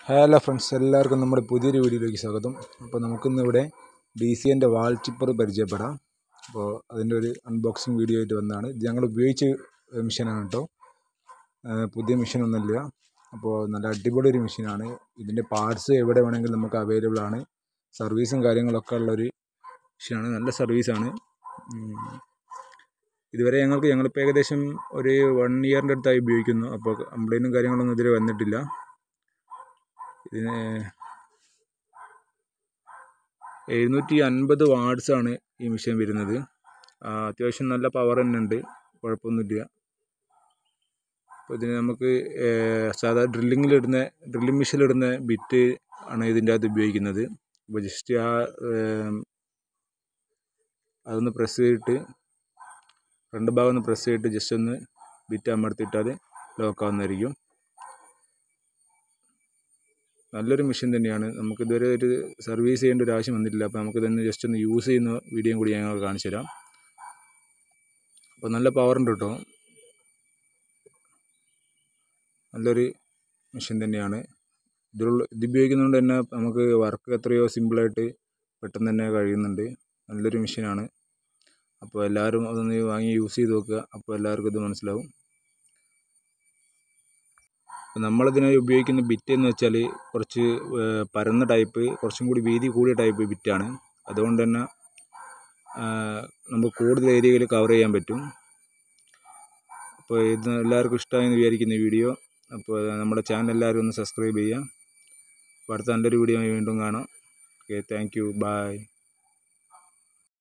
hello friends എല്ലാവർക്കും നമ്മുടെ പുതിയൊരു വീഡിയോയിലേക്ക് സ്വാഗതം അപ്പോൾ നമുക്കിന്ന് ഇവിടെ ഡി സി എൻ്റെ വാൾ ചിപ്പർ പരിചയപ്പെടാം അപ്പോൾ അതിൻ്റെ ഒരു അൺബോക്സിങ് വീഡിയോ ആയിട്ട് വന്നതാണ് ഇത് ഞങ്ങൾ ഉപയോഗിച്ച മെഷീനാണ് കേട്ടോ ഏഹ് പുതിയ മെഷീനൊന്നുമില്ല അപ്പോൾ നല്ല അടിപൊളി ഒരു മെഷീനാണ് ഇതിൻ്റെ പാർട്സ് എവിടെ വേണമെങ്കിലും നമുക്ക് അവൈലബിൾ ആണ് സർവീസും കാര്യങ്ങളൊക്കെ ഉള്ളൊരു മെഷീനാണ് നല്ല സർവീസാണ് ഇതുവരെ ഞങ്ങൾക്ക് ഞങ്ങളിപ്പോൾ ഏകദേശം ഒരു വൺ ഇയറിൻ്റെ അടുത്തായി ഉപയോഗിക്കുന്നു അപ്പോൾ കംപ്ലൈൻറ്റും കാര്യങ്ങളൊന്നും ഇതുവരെ വന്നിട്ടില്ല ഇതിന് എഴുന്നൂറ്റി അൻപത് വാട്സാണ് ഈ മെഷീൻ വരുന്നത് ആ, അത്യാവശ്യം നല്ല പവർ തന്നെ ഉണ്ട് കുഴപ്പമൊന്നുമില്ല അപ്പോൾ ഇതിന് നമുക്ക് ഏർ, സാധാ ഡ്രില്ലിങ്ങിലിടുന്ന ഡ്രില്ലിംഗ് മെഷീനിലിടുന്ന ബിറ്റ് ആണ് ഇതിൻ്റെ അകത്ത് ഉപയോഗിക്കുന്നത് അപ്പോൾ ജസ്റ്റ് ആ ഏർ, അതൊന്ന് പ്രസ് ചെയ്തിട്ട് രണ്ട് ഭാഗം ഒന്ന് പ്രസ് ചെയ്തിട്ട് ജസ്റ്റ് ഒന്ന് ബിറ്റ് അമർത്തിയിട്ട് അത് ലോക്ക് ആവുന്നതായിരിക്കും നല്ലൊരു മെഷീൻ തന്നെയാണ് നമുക്ക് ഇതുവരെ ഒരു സർവീസ് ചെയ്യേണ്ട ഒരു ആവശ്യം വന്നിട്ടില്ല അപ്പോൾ നമുക്ക് തന്നെ ജസ്റ്റ് ഒന്ന് യൂസ് ചെയ്യുന്ന വീഡിയോയും കൂടി ഞങ്ങൾ കാണിച്ചു തരാം അപ്പോൾ നല്ല പവർ ഉണ്ട് കേട്ടോ നല്ലൊരു മെഷീൻ തന്നെയാണ് ഇതിലുള്ള ഇത് ഉപയോഗിക്കുന്നതുകൊണ്ട് തന്നെ നമുക്ക് വർക്ക് എത്രയോ സിമ്പിളായിട്ട് പെട്ടെന്ന് തന്നെ കഴിയുന്നുണ്ട് നല്ലൊരു മെഷീനാണ് അപ്പോൾ എല്ലാവരും അതൊന്ന് വാങ്ങി യൂസ് ചെയ്ത് നോക്കുക അപ്പോൾ എല്ലാവർക്കും ഇത് മനസ്സിലാവും അപ്പോൾ നമ്മളിതിനായി ഉപയോഗിക്കുന്ന ബിറ്റ് എന്ന് വെച്ചാൽ കുറച്ച് ഏർ, പരന്ന ടൈപ്പ് കുറച്ചും കൂടി വീതി കൂടിയ ടൈപ്പ് ബിറ്റാണ് അതുകൊണ്ട് തന്നെ ഏർ, നമുക്ക് കൂടുതൽ ഏരിയയിൽ കവർ ചെയ്യാൻ പറ്റും അപ്പോൾ ഇത് എല്ലാവർക്കും ഇഷ്ടമായെന്ന് വിചാരിക്കുന്ന ഈ വീഡിയോ അപ്പോൾ നമ്മുടെ ചാനൽ എല്ലാവരും ഒന്ന് സബ്സ്ക്രൈബ് ചെയ്യുക അപ്പോൾ അടുത്ത നല്ലൊരു വീഡിയോ വീണ്ടും കാണാം ഓക്കെ താങ്ക് യു ബൈ